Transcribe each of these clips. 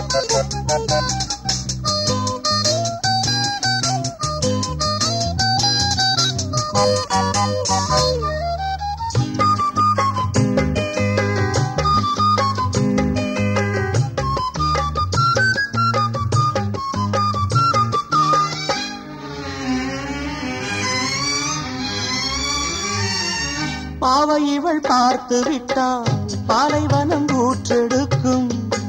பாவை இவள் பார்த்து விட்டால் பாலைவனம் ஊற்றெடுக்கும்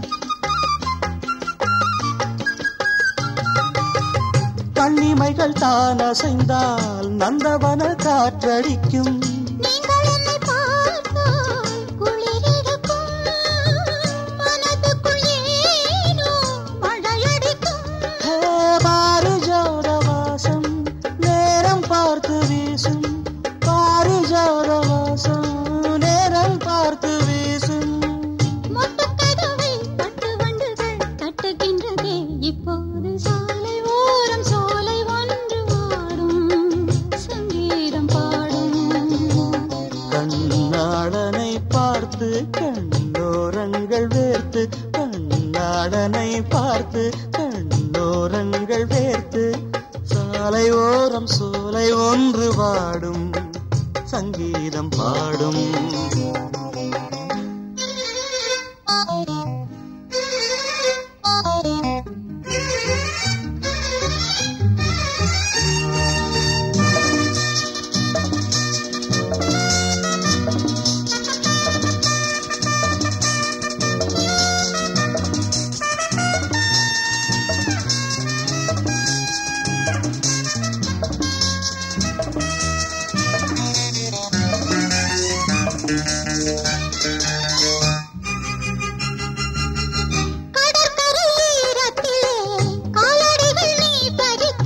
கண்ணிமைகள் தான் அசைந்தால் நந்தவன காற்றடிக்கும் நீங்கள் என்னை பார்த்தால் குளிரெடுக்கும். மனதுக்குள் ஏனோ மழையடிக்கும். ஹே, பாரிஜாத வாசம் நேரம் பார்த்து வீசும் பாரிஜாத வாசம் நேரம் பார்த்து வீசும் மொட்டுக்கதவை பட்டு வண்டுகள் தட்டுகின்றதே. இப்போது சாலை ஓரம் சோலை ஒன்று வாடும். சங்கீதம் பாடும் கண்ணாடனை பார்த்து கண்ணோரங்கள் வேர்த்து கண்ணாடனை பார்த்து கண்ணோரங்கள் வேர்த்து சாலை ஓரம் சோலை ஒன்று பாடும் சங்கீதம் பாடும் கடற்கரை ஈரத்திலே காலடிகள் நீ பதிக்க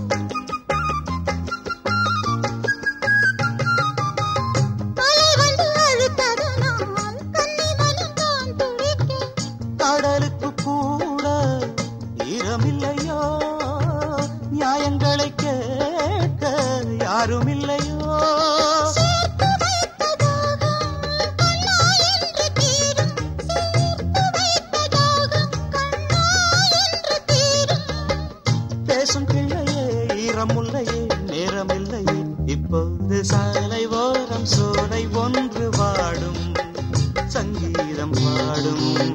அலை வந்து அழுத்ததனால் கண்ணி மனம் தான் துடிக்க கடலுக்கு கூட ஈரமில்லையோ நியாயங்களை கேட்க யாரும் இல்லையோ சேர்த்து வைத்த தாகம் கண்ணா என்று தீரும் சேர்த்து வைத்த தாகம் கண்ணா என்று தீரும் பேசும் பிள்ளையே ஈரமுல்லையே நேரமில்லையே இப்போது சாலை ஓரம் சோலை ஒன்று வாடும் சங்கீதம் பாடும்